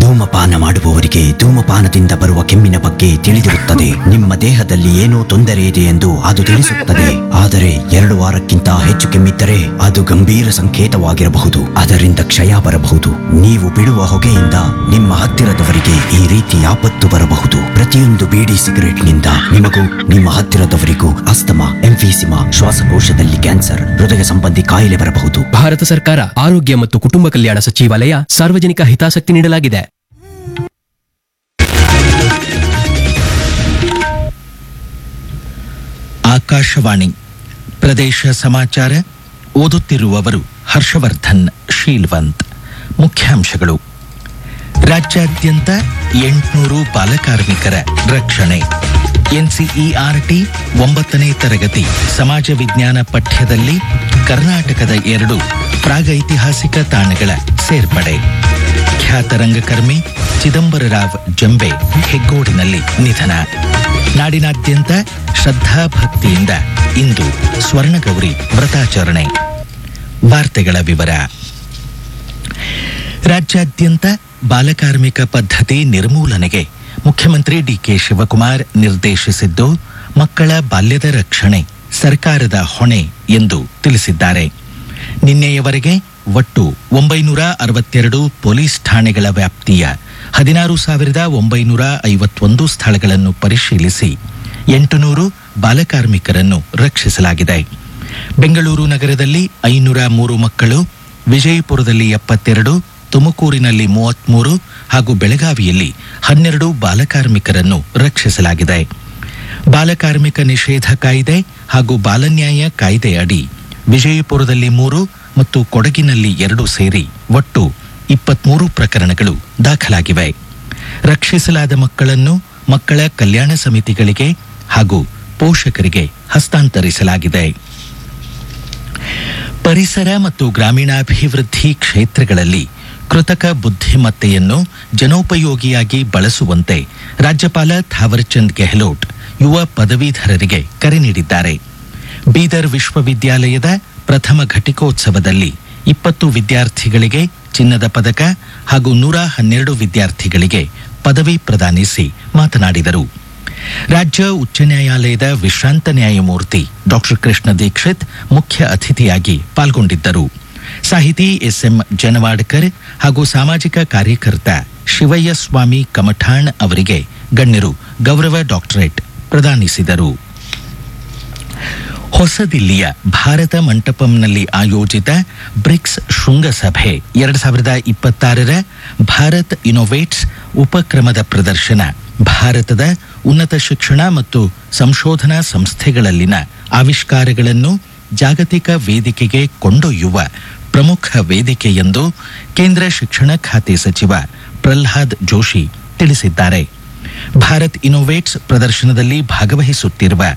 ಧೂಮಪಾನ ಮಾಡುವವರಿಗೆ ಧೂಮಪಾನದಿಂದ ಬರುವ ಕೆಮ್ಮಿನ ಬಗ್ಗೆ ತಿಳಿದಿರುತ್ತದೆ ನಿಮ್ಮ ದೇಹದಲ್ಲಿ ಏನೋ ತೊಂದರೆ ಇದೆ ಎಂದು ಅದು ತಿಳಿಸುತ್ತದೆ ಆದರೆ ಎರಡು ವಾರಕ್ಕಿಂತ ಹೆಚ್ಚು ಕೆಮ್ಮಿದ್ದರೆ ಅದು ಗಂಭೀರ ಸಂಕೇತವಾಗಿರಬಹುದು ಅದರಿಂದ ಕ್ಷಯ ಬರಬಹುದು ನೀವು ಬಿಡುವ ಹೊಗೆಯಿಂದ ನಿಮ್ಮ ಹತ್ತಿರದವರಿಗೆ ಈ ರೀತಿ ಆಪತ್ತು ಬರಬಹುದು ಪ್ರತಿಯೊಂದು ಬೀಡಿ ಸಿಗರೆಟ್ನಿಂದ ನಿಮಗೂ ನಿಮ್ಮ ಹತ್ತಿರದವರಿಗೂ ಅಸ್ತಮಾ ಎಂಫೀಸಿಮಾ ಶ್ವಾಸಕೋಶದಲ್ಲಿ ಕ್ಯಾನ್ಸರ್ ಹೃದಯ ಸಂಬಂಧಿ ಕಾಯಿಲೆ ಬರಬಹುದು ಭಾರತ ಸರ್ಕಾರ ಆರೋಗ್ಯ ಮತ್ತು ಕುಟುಂಬ ಕಲ್ಯಾಣ ಸಚಿವಾಲಯ ಸಾರ್ವಜನಿಕ ಹಿತಾಸಕ್ತಿ ನೀಡಲಾಗಿದೆ ಆಕಾಶವಾಣಿ ಪ್ರದೇಶ ಸಮಾಚಾರ ಓದುತ್ತಿರುವವರು ಹರ್ಷವರ್ಧನ್ ಶೀಲ್ವಂತ್ ಮುಖ್ಯಾಂಶಗಳು ರಾಜ್ಯಾದ್ಯಂತ ಎಂಟುನೂರು ಬಾಲಕಾರ್ಮಿಕರ ರಕ್ಷಣೆ ಎನ್ಸಿಇಆರ್ಟಿ ಒಂಬತ್ತನೇ ತರಗತಿ ಸಮಾಜ ವಿಜ್ಞಾನ ಪಠ್ಯದಲ್ಲಿ ಕರ್ನಾಟಕದ ಎರಡು ಪ್ರಾಗೈತಿಹಾಸಿಕ ತಾಣಗಳ ಸೇರ್ಪಡೆ ಖ್ಯಾತ ರಂಗಕರ್ಮಿ ಚಿದಂಬರರಾವ್ ಜಂಬೆ ಹೆಗ್ಗೋಡಿನಲ್ಲಿ ನಿಧನ ನಾಡಿನಾದ್ಯಂತ ಶ್ರದ್ಧಾಭಕ್ತಿಯಿಂದ ಇಂದು ಸ್ವರ್ಣಗೌರಿ ವ್ರತಾಚರಣೆ ವಾರ್ತೆಗಳ ವಿವರ ರಾಜ್ಯಾದ್ಯಂತ ಬಾಲಕಾರ್ಮಿಕ ಪದ್ಧತಿ ನಿರ್ಮೂಲನೆಗೆ ಮುಖ್ಯಮಂತ್ರಿ ಡಿಕೆ ಶಿವಕುಮಾರ್ ನಿರ್ದೇಶಿಸಿದ್ದು ಮಕ್ಕಳ ಬಾಲ್ಯದ ರಕ್ಷಣೆ ಸರ್ಕಾರದ ಹೊಣೆ ಎಂದು ತಿಳಿಸಿದ್ದಾರೆ ನಿನ್ನೆಯವರೆಗೆ ಒಟ್ಟು ಒಂಬೈನೂರ ಅರವತ್ತೆರಡು ಪೊಲೀಸ್ ಠಾಣೆಗಳ ವ್ಯಾಪ್ತಿಯ ಹದಿನಾರು ಸಾವಿರದ ಒಂಬೈನೂರ ಐವತ್ತೊಂದು ಸ್ಥಳಗಳನ್ನು ಪರಿಶೀಲಿಸಿ ಎಂಟುನೂರು ಬಾಲಕಾರ್ಮಿಕರನ್ನು ರಕ್ಷಿಸಲಾಗಿದೆ ಬೆಂಗಳೂರು ನಗರದಲ್ಲಿ ಐನೂರ ಮೂರು ಮಕ್ಕಳು ವಿಜಯಪುರದಲ್ಲಿ ಎಪ್ಪತ್ತೆರಡು ತುಮಕೂರಿನಲ್ಲಿ ಮೂವತ್ಮೂರು ಹಾಗೂ ಬೆಳಗಾವಿಯಲ್ಲಿ ಹನ್ನೆರಡು ಬಾಲಕಾರ್ಮಿಕರನ್ನು ರಕ್ಷಿಸಲಾಗಿದೆ ಬಾಲಕಾರ್ಮಿಕ ನಿಷೇಧ ಕಾಯ್ದೆ ಹಾಗೂ ಬಾಲನ್ಯಾಯ ಕಾಯ್ದೆ ಅಡಿ ವಿಜಯಪುರದಲ್ಲಿ ಮೂರು ಮತ್ತು ಕೊಡಗಿನಲ್ಲಿ ಎರಡು ಸೇರಿ ಒಟ್ಟು ಇಪ್ಪತ್ಮೂರು ಪ್ರಕರಣಗಳು ದಾಖಲಾಗಿವೆ ರಕ್ಷಿಸಲಾದ ಮಕ್ಕಳನ್ನು ಮಕ್ಕಳ ಕಲ್ಯಾಣ ಸಮಿತಿಗಳಿಗೆ ಹಾಗೂ ಪೋಷಕರಿಗೆ ಹಸ್ತಾಂತರಿಸಲಾಗಿದೆ ಪರಿಸರ ಮತ್ತು ಗ್ರಾಮೀಣಾಭಿವೃದ್ಧಿ ಕ್ಷೇತ್ರಗಳಲ್ಲಿ ಕೃತಕ ಬುದ್ಧಿಮತ್ತೆಯನ್ನು ಜನೋಪಯೋಗಿಯಾಗಿ ಬಳಸುವಂತೆ ರಾಜ್ಯಪಾಲ ಥಾವರ್ಚಂದ್ ಗೆಹ್ಲೋಟ್ ಯುವ ಪದವೀಧರರಿಗೆ ಕರೆ ನೀಡಿದ್ದಾರೆ ಬೀದರ್ ವಿಶ್ವವಿದ್ಯಾಲಯದ ಪ್ರಥಮ ಘಟಿಕೋತ್ಸವದಲ್ಲಿ ಇಪ್ಪತ್ತು ವಿದ್ಯಾರ್ಥಿಗಳಿಗೆ ಚಿನ್ನದ ಪದಕ ಹಾಗೂ ನೂರ ಹನ್ನೆರಡು ವಿದ್ಯಾರ್ಥಿಗಳಿಗೆ ಪದವಿ ಪ್ರದಾನಿಸಿ ಮಾತನಾಡಿದರು ರಾಜ್ಯ ಉಚ್ಚ ನ್ಯಾಯಾಲಯದ ವಿಶ್ರಾಂತ ನ್ಯಾಯಮೂರ್ತಿ ಡಾಕ್ಟರ್ ಕೃಷ್ಣ ದೀಕ್ಷಿತ್ ಮುಖ್ಯ ಅತಿಥಿಯಾಗಿ ಪಾಲ್ಗೊಂಡಿದ್ದರು ಸಾಹಿತಿ ಎಸ್ಎಂ ಜನವಾಡ್ಕರ್ ಹಾಗೂ ಸಾಮಾಜಿಕ ಕಾರ್ಯಕರ್ತ ಶಿವಯ್ಯ ಸ್ವಾಮಿ ಕಮಠಾಣ್ ಅವರಿಗೆ ಗಣ್ಯರು ಗೌರವ ಡಾಕ್ಟರೇಟ್ ಪ್ರದಾನಿಸಿದರು ಹೊಸದಿಲ್ಲಿಯ ಭಾರತ ಮಂಟಪಂನಲ್ಲಿ ಆಯೋಜಿತ ಬ್ರಿಕ್ಸ್ ಶೃಂಗಸಭೆ ಎರಡು ಸಾವಿರದ ಇಪ್ಪತ್ತಾರರ ಭಾರತ್ ಇನೋವೇಟ್ಸ್ ಉಪಕ್ರಮದ ಪ್ರದರ್ಶನ ಭಾರತದ ಉನ್ನತ ಶಿಕ್ಷಣ ಮತ್ತು ಸಂಶೋಧನಾ ಸಂಸ್ಥೆಗಳಲ್ಲಿನ ಆವಿಷ್ಕಾರಗಳನ್ನು ಜಾಗತಿಕ ವೇದಿಕೆಗೆ ಕೊಂಡೊಯ್ಯುವ ಪ್ರಮುಖ ವೇದಿಕೆ ಎಂದು ಕೇಂದ್ರ ಶಿಕ್ಷಣ ಖಾತೆ ಸಚಿವ ಪ್ರಹ್ಲಾದ್ ಜೋಶಿ ತಿಳಿಸಿದ್ದಾರೆ ಭಾರತ್ ಇನೋವೇಟ್ಸ್ ಪ್ರದರ್ಶನದಲ್ಲಿ ಭಾಗವಹಿಸುತ್ತಿರುವ